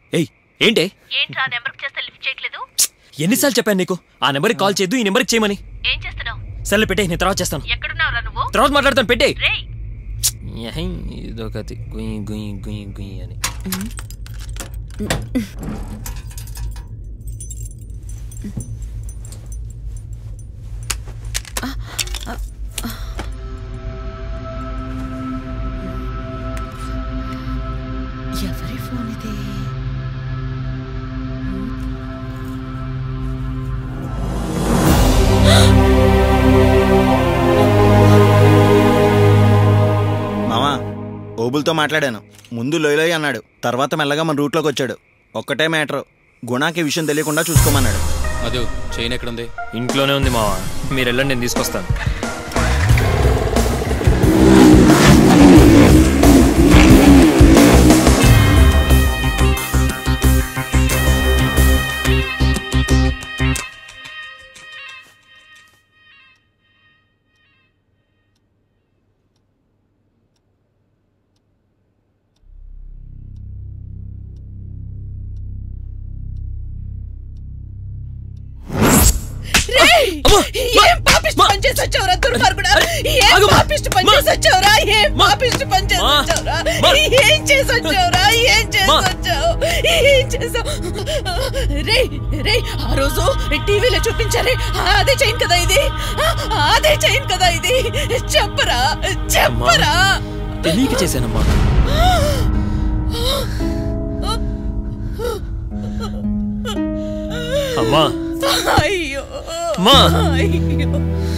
ఏయ్ ఏంటే ఏంట్రా నెంబర్కి చేస్తే లిఫ్ట్ చేయట్లేదు ఎన్నిసార్లు చెప్పాను నీకు ఆ నెంబర్కి కాల్ చేయొద్దు ఈ నెంబర్కి చేయమని ఏం చేస్తున్నావు సర్లే పెట్టే నేను తర్వాత చేస్తాను ఎక్కడున్నావురా నువ్వు తర్వాత మాట్లాడతాను పెట్టే రేయ్ ఇదొకటి గుయ్ గుయ్ గుయ్ గుయ్ అని ఎవరి ఫోన్ ఇది మామా ఓబుల్తో మాట్లాడాను ముందు లోయలోయ్ అన్నాడు తర్వాత మెల్లగా మన రూట్లోకి వచ్చాడు ఒక్కటే మ్యాటర్ గుణాకి విషయం తెలియకుండా చూసుకోమన్నాడు మధు చైన్ ఎక్కడుంది ఇంట్లోనే ఉంది మావా మీరు వెళ్ళండి నేను తీసుకొస్తాను రేయ్! ఏం పాపిష్టి పని చేసి వచ్చావురా దుర్మార్గుడా ఏం ఆగు, మా. పాపిష్టి పని మా. చేసి వచ్చావురా ఏం మా. పాపిష్టి పని చేసి మా. వచ్చావురా మా. ఏం చేసి వచ్చావురా ఏం చేసి మా. వచ్చావు ఏం చేసావు రే రే ఆ రోజు టీవీలో చూపించారే అదే చైన్ కదా ఇది ఆ, అదే చైన్ కదా ఇది చెప్పరా చెప్పరా తెలియక చేశానమ్మా అమ్మా అయ్యో మా. అయ్యో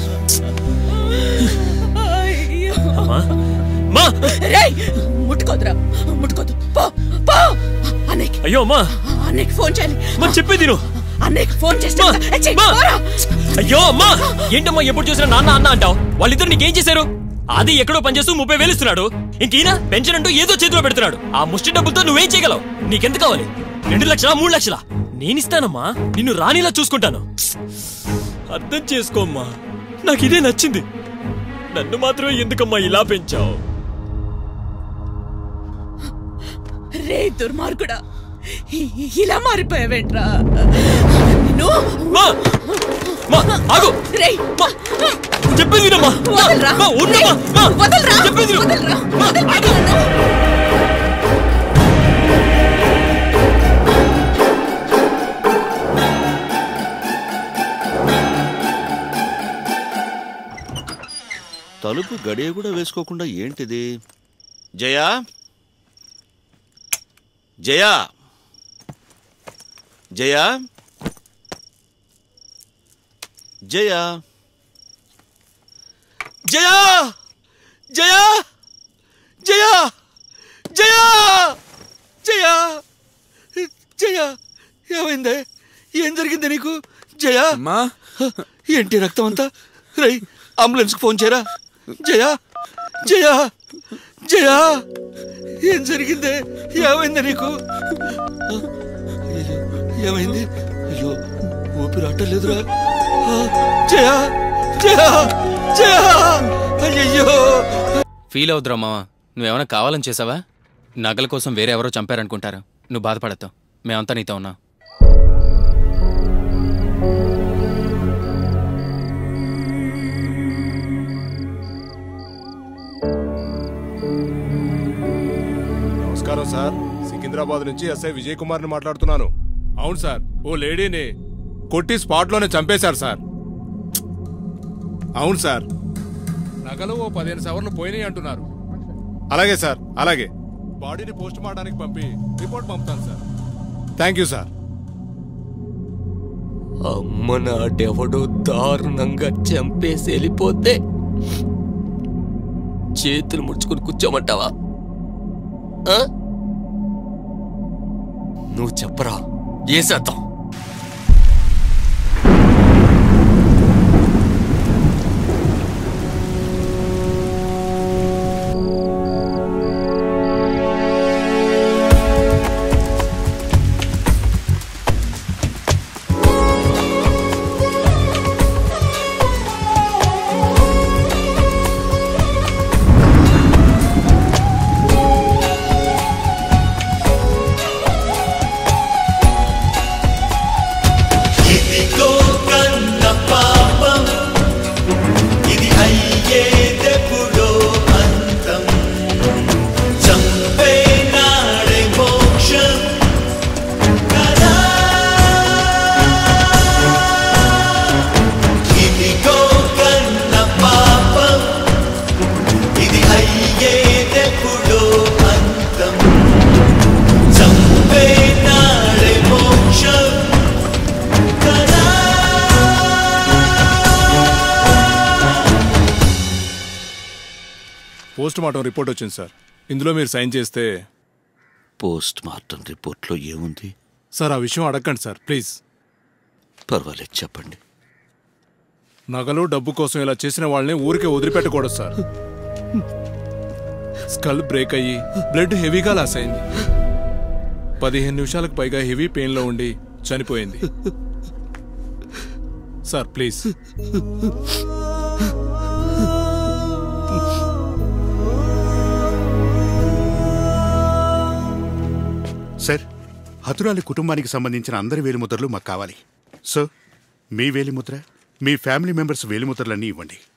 అయ్యో అమ్మా మా రేయ్ ముట్టుకోదురా ముట్టుకోదు పో పో అన్నయ్యకి అయ్యో అమ్మా అన్నయ్యకి ఫోన్ చేయాలి మా చెప్పేది నువ్వు అన్నయ్యకి ఫోన్ చేసి మా. చెప్తా. ఏ, చెయ్, మా. పోరా. అయ్యో అమ్మా ఏంటమ్మా ఎప్పుడు చూసినా నాన్న అన్న అంటావు వాళ్ళిద్దరు నీకేం చేశారు అది ఎక్కడో పనిచేస్తూ ముప్పై వేలు ఇస్తున్నాడు ఇంకీనా పెన్షన్ అంటూ ఏదో చేతిలో పెడుతున్నాడు ఆ ముష్టి డబ్బులతో నువ్వేం చేయగలవు నీకెంత కావాలి రెండు లక్షలా మూడు లక్షలా నేనిస్తానమ్మా నిన్ను రాణిలా చూసుకుంటాను అర్థం చేసుకోమ్మా నాకు ఇదే నచ్చింది నన్ను మాత్రమే ఎందుకమ్మా ఇలా పెంచావు రే దుర్మార్గుడా ఇ- ఇలా మారిపోయావేంట్రా నిన్ను మా మా ఆగు రేయ్ మా చెప్పేది వినమ్మా మా, వదలరా మా, ఉండమ్మా మా, రేయ్, వదలరా చెప్పేది విను. వదలరా మా, వదలరా ఆగు. నన్ను. తలుపు గడియ కూడా వేసుకోకుండా ఏంటిది జయా జయా జయా జయా జయా జయా జయా జయా జయా జయా ఏమైంది ఏం జరిగింది నీకు జయా అమ్మా ఏంటి రక్తం అంతా రై అంబులెన్స్కి ఫోన్ చేయరా జయా జయా జయా ఏం జరిగింది ఏమైంది నీకు అయ్యో, ఏమైంది అయ్యో ఊపిరి అట్టలేదురా ఆ, జయా జయా జయా అయ్యయ్యో ఫీల్ అవుద్దురా మావా నువ్వేమైనా కావాలని చేసావా నగల కోసం వేరే ఎవరో చంపారనుకుంటారు నువ్వు బాధపడతావు మేమంతా నీతో ఉన్నాం నమస్కారం సార్ సికింద్రాబాద్ నుంచి ఎస్ఐ విజయ్ కుమార్ ని మాట్లాడుతున్నాను అవును సార్ ఓ లేడీని కొట్టి స్పాట్ లోనే చంపేశారు సార్ అవును సార్ నగలు ఓ పదిహేను సవర్లు పోయినాయి అంటున్నారు అలాగే సార్ అలాగే బాడీని పోస్ట్ మార్టానికి పంపి రిపోర్ట్ పంపుతాను సార్ థ్యాంక్ యూ సార్ అమ్మ నాడెవడో దారుణంగా చంపేసి వెళ్ళిపోతే చేతులు ముడుచుకుని కూర్చోమంటావా ఆ? నువ్వు చెప్పరా ఏ శాతం పోస్ట్ మార్టం రిపోర్ట్ వచ్చింది సార్ ఇందులో మీరు సైన్ చేస్తే పోస్ట్ మార్టం రిపోర్ట్లో ఏముంది సార్ ఆ విషయం అడగండి సార్ ప్లీజ్ పర్వాలేదు చెప్పండి నగలు డబ్బు కోసం ఇలా చేసిన వాళ్ళని ఊరికే వదిలిపెట్టకూడదు సార్ స్కల్ బ్రేక్ అయ్యి బ్లడ్ హెవీగా లాస్ అయింది పదిహేను నిమిషాలకు పైగా హెవీ పెయిన్లో ఉండి చనిపోయింది సార్ ప్లీజ్ సార్ హతురాలి కుటుంబానికి సంబంధించిన అందరి వేలిముద్రలు మాకు కావాలి సో మీ వేలిముద్ర మీ ఫ్యామిలీ మెంబర్స్ వేలిముద్రలన్నీ ఇవ్వండి